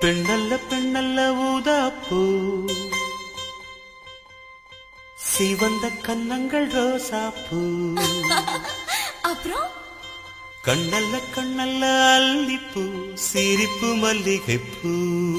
பெண்ணல்ல பெண்ணல்ல ஊதாப்பூ சிவந்த கன்னங்கள் ரோசாப்பூ அப்புறம் கண்ணல்ல கண்ணல்ல அல்லிப்பூ சிரிப்பு மல்லிகைப்பூ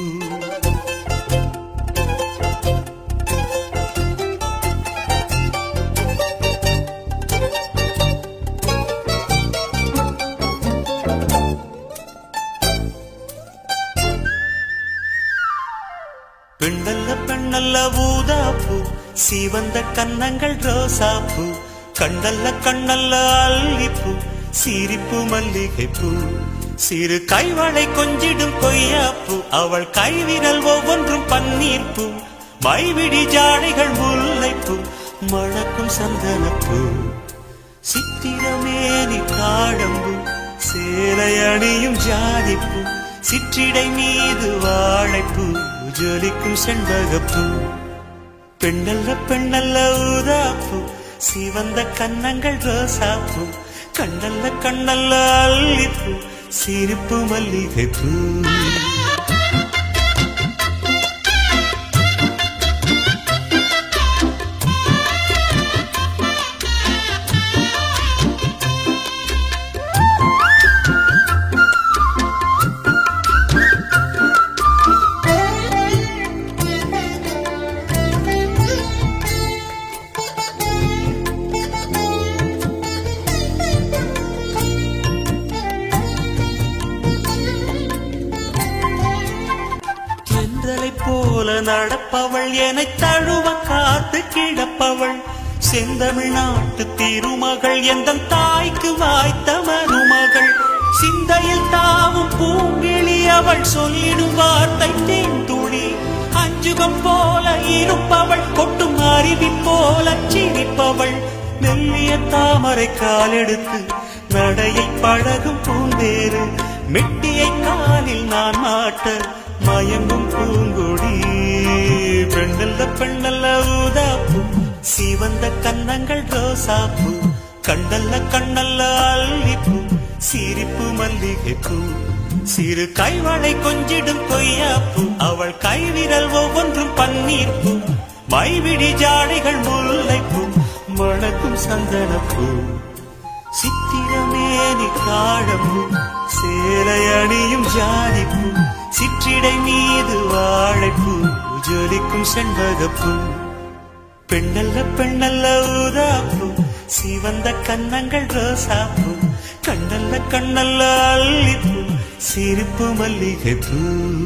பெண்ணல்ல பெண்ணல்ல ஊதாப்பூ சிவந்த கன்னங்கள் ரோசாப்பூ கண்ணல்ல கண்ணல்ல அல்லிப்பூ சிரிப்பு மல்லிகைப்பூ சிறு கைவளை கொஞ்சிடும் கொய்யாப்பூ அவள் கைவிரல் ஒவ்வொன்றும் பன்னீர்ப்பூ மைவிடி ஜாடைகள் முல்லைப்பூ மணக்கும் சந்தனப்பூ சித்திரமேனி காடம்பு சேலை அணியும் ஜாதிப்பூ சிற்றிடை மீது வாழைப்பூ ஜொலிக்கும் செண்பகப்பூ பெண்ணல்ல பெண்ணல்ல ஊதாப்பூ சிவந்த கன்னங்கள் ரோசாப்பூ கண்ணல்ல கண்ணல்ல அல்லிப்பூ சிரிப்பு மல்லிகைப்பூ தென்றலை போல நடப்பவள் என்னை தழுவ காத்து கிடப்பவள் செந்தமிழ்நாட்டு திருமகள் எந்த தாய்க்கு வாய்த்த மருமகள் சிந்தையில் தாவும் பூங்கிழி அவள் சொல்லிடும் வார்த்தை தேன்துளி அஞ்சுகம் போல இருப்பவள் கொட்டும் அருவி போல சிரிப்பவள் மெல்லிய தாமரை காலெடுத்து நடையை பழகும் பூந்தேறு மெட்டியை காலில் நான் மாட்ட மயங்கும் பூங்கொடி பெண்ணல்ல பெண்ணல்ல ஊதாப்பூ சிவந்த கன்னங்கள் ரோசாப்பூ கண்ணல்ல கண்ணல்ல அல்லிப்பூ சிரிப்பு மல்லிகைப்பூ சிறு கைவளை கொஞ்சிடும் கொய்யாப்பூ அவள் கைவிரல் ஒவ்வொன்றும் பன்னீர்ப்பூ மைவிடி ஜாடைகள் முல்லைப்பூ மணக்கும் சந்தனப்பூ சித்திரமேனி காழம்பூ சேலை அணியும் ஜாதிப்பூ சிற்றிடை மீது வாழைப்பூ ஜொலிக்கும் செண்பகப்பூ பெண்ணல்ல பெண்ணல்ல ஊதாப்பூ சிவந்த கன்னங்கள் ரோசாப்பூ கண்ணல்ல கண்ணல்ல அல்லிப்பூ சிரிப்பு மல்லிகைப்பூ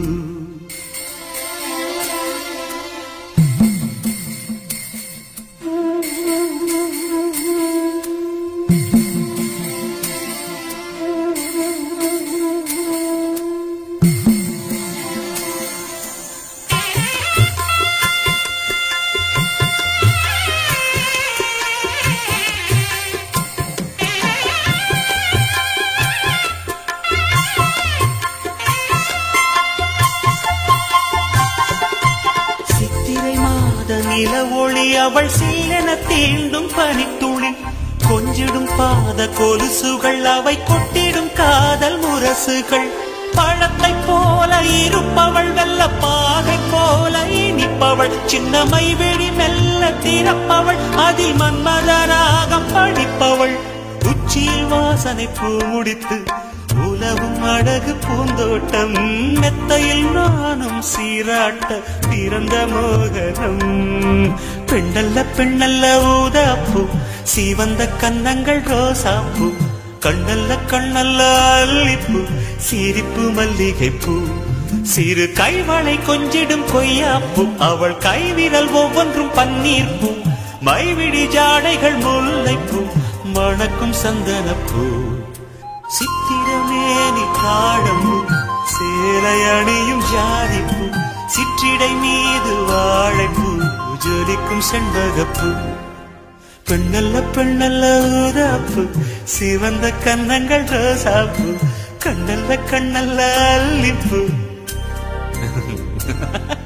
சித்திரை மாத நில ஒளி அவள் சீலென தீண்டும் பனித்துளி கொஞ்சிடும் பாத கொலுசுகள் அவை கொட்டிடும் காதல் முரசுகள் பழத்தை போல இருப்பவள் வெள்ள பாகை போல இனிப்பவள் சின்னமை வெடி மெல்ல திறப்பவள் அதில் மன்மதராகம் படிப்பவள் உச்சியில் வாசனை பூ முடித்து உலவும் அழகு பூந்தோட்டம் மெத்தையில் நானும் சீராட்ட பிறந்த மோகனம் பெண்ணல்ல பெண்ணல்ல ஊதாப்பூ சிவந்த கன்னங்கள் ரோசாப்பூ கண்ணல்ல கண்ணல்ல அல்லிப்பூ சிரிப்பு மல்லிகைப்பூ சிறு கைவளை கொஞ்சிடும் கொய்யாப்பூ அவள் கைவிரல் ஒவ்வொன்றும் பன்னீர்ப்பூ மைவிடி ஜாடைகள் முல்லைப்பூ மணக்கும் சந்தனப்பூ சித்திரமேனி காடம்பு சேலை அணியும் ஜாதிப்பூ சிற்றிடை மீது வாழைப்பூ ஜொலிக்கும் செண்பகப்பூ பெண்ணல்ல பெண்ணல்ல ஊதாப்பூ சிவந்த கன்னங்கள் ரோசாப்பூ கண்ணல்ல கண்ணல்ல அல்லிப்பூ